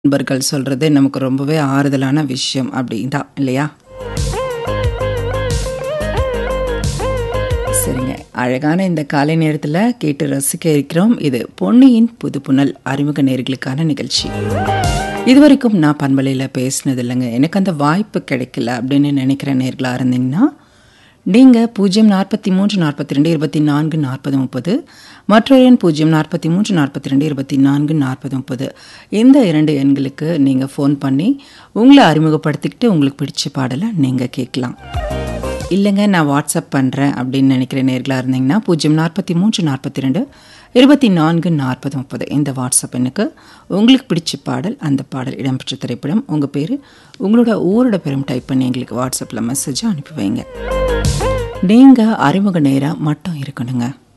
நண்பர்கள் சொல்றது நமக்கு ரொம்பவே ஆறுதலான விஷயம் அப்படின்னு தான் இல்லையா சரிங்க அழகான இந்த காலை நேரத்தில் கேட்டு ரசிக்க இருக்கிறோம் இது பொன்னியின் புது புனல் அறிமுக நேர்களுக்கான நிகழ்ச்சி இதுவரைக்கும் நான் பண்பலையில் பேசினது இல்லைங்க எனக்கு அந்த வாய்ப்பு கிடைக்கல அப்படின்னு நினைக்கிற நேர்களாக இருந்தீங்கன்னா நீங்கள் பூஜ்ஜியம் நாற்பத்தி மூன்று நாற்பத்தி ரெண்டு இருபத்தி நான்கு நாற்பது முப்பது மற்றொரு எண் பூஜ்ஜியம் நாற்பத்தி மூன்று நாற்பத்தி ரெண்டு இருபத்தி நான்கு நாற்பது முப்பது இந்த இரண்டு எண்களுக்கு நீங்கள் ஃபோன் பண்ணி உங்களை அறிமுகப்படுத்திக்கிட்டு உங்களுக்கு பிடிச்ச பாடலை நீங்கள் கேட்கலாம் இல்லைங்க நான் வாட்ஸ்அப் பண்ணுறேன் அப்படின்னு நினைக்கிற நேர்களாக இருந்தீங்கன்னா பூஜ்ஜியம் நாற்பத்தி மூன்று நாற்பத்தி ரெண்டு இருபத்தி நான்கு நாற்பது முப்பது இந்த வாட்ஸ்அப் எண்ணுக்கு உங்களுக்கு பிடிச்ச பாடல் அந்த பாடல் இடம்பெற்ற திரைப்படம் உங்கள் பேர் உங்களோட ஊரோட பேரும் டைப் பண்ணி எங்களுக்கு வாட்ஸ்அப்பில் மெசேஜை அனுப்பி வைங்க நீங்கள் அறிமுக நேராக மட்டும் இருக்கணுங்க